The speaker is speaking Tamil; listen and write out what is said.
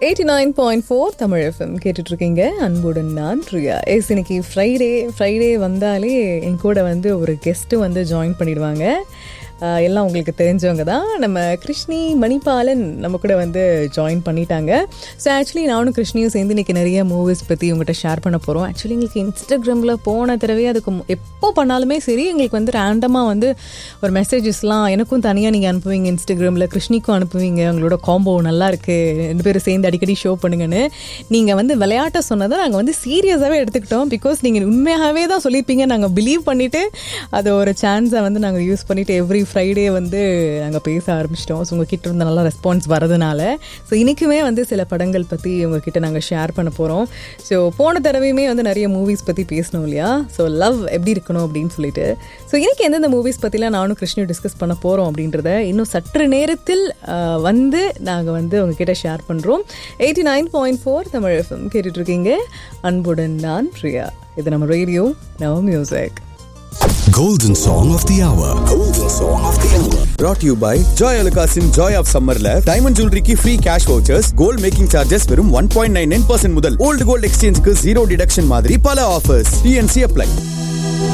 Eighty nine point four Tamil FM கேட்டுட்ருக்கீங்க அன்புடன் நான் ரியா எஸ் இன்னைக்கு ஃப்ரைடே ஃப்ரைடே வந்தாலே என் கூட வந்து ஒரு கெஸ்ட்டு வந்து ஜாயின் பண்ணிடுவாங்க ஆஹ் எல்லாம் உங்களுக்கு தெரிஞ்சவங்க தான் நம்ம கிருஷ்ணி மணிபாலன் நம்ம கூட வந்து ஜாயின் பண்ணிட்டாங்க ஸோ ஆக்சுவலி நானும் கிருஷ்ணியும் சேர்ந்து இன்னைக்கு நிறைய மூவிஸ் பற்றி உங்கள்கிட்ட ஷேர் பண்ண போகிறோம் ஆக்சுவலி எங்களுக்கு இன்ஸ்டாகிராமில் போன தடவை அதுக்கு மு- எப்போ பண்ணாலுமே சரி எங்களுக்கு வந்து ரேண்டமாக வந்து ஒரு மெசேஜஸ்லாம் எனக்கும் தனியாக நீங்கள் அனுப்புவீங்க இன்ஸ்டாகிராமில் கிருஷ்ணிக்கும் அனுப்புவீங்க உங்களோட காம்போ நல்லா இருக்கு ரெண்டு பேரும் சேர்ந்து அடிக்கடி ஷோ பண்ணுங்கன்னு நீங்கள் வந்து விளையாட்ட சொன்னதை நாங்கள் வந்து சீரியஸாகவே எடுத்துக்கிட்டோம் பிகாஸ் நீங்கள் உண்மையாகவே தான் சொல்லியிருப்பீங்க நாங்கள் பிலீவ் பண்ணிவிட்டு அது ஒரு சான்ஸை வந்து நாங்கள் யூஸ் பண்ணிவிட்டு எவ்ரி ஃப்ரைடே வந்து நாங்கள் பேச ஆரம்பிச்சிட்டோம் ஸோ உங்ககிட்ட இருந்து நல்ல ரெஸ்பான்ஸ் வரதுனால ஸோ இன்றைக்குமே வந்து சில படங்கள் பற்றி உங்ககிட்ட நாங்கள் ஷேர் பண்ண போகிறோம் ஸோ போன தடவையுமே வந்து நிறைய மூவிஸ் பற்றி பேசணும் இல்லையா ஸோ லவ் எப்படி இருக்கணும் அப்படின்னு சொல்லிட்டு ஸோ இன்னைக்கு எந்தெந்த மூவிஸ் பற்றிலாம் நானும் கிருஷ்ணியும் டிஸ்கஸ் பண்ண போகிறோம் அப்படின்றத இன்னும் சற்று நேரத்தில் ஆஹ், வந்து நாங்கள் வந்து உங்ககிட்ட ஷேர் பண்ணுறோம் eighty nine point four Tamil FM கேட்டுட்ருக்கீங்க அன்புடன் நான் பிரியா இது நம்ம radio now music Golden Song of the Hour. Golden Song of the Hour. brought to you by Joy Alukasin Joy of Summerல டைமண்ட் ஜுவல்லரிக்கு free cash vouchers gold making charges வெறும் one point nine nine percent முதல் ஓல்டு கோல்ட் எக்ஸ்சேஞ்சுக்கு ஜீரோ டிடக்ஷன் மாதிரி பல ஆஃபர்ஸ் டிஎன்சி அப்ளை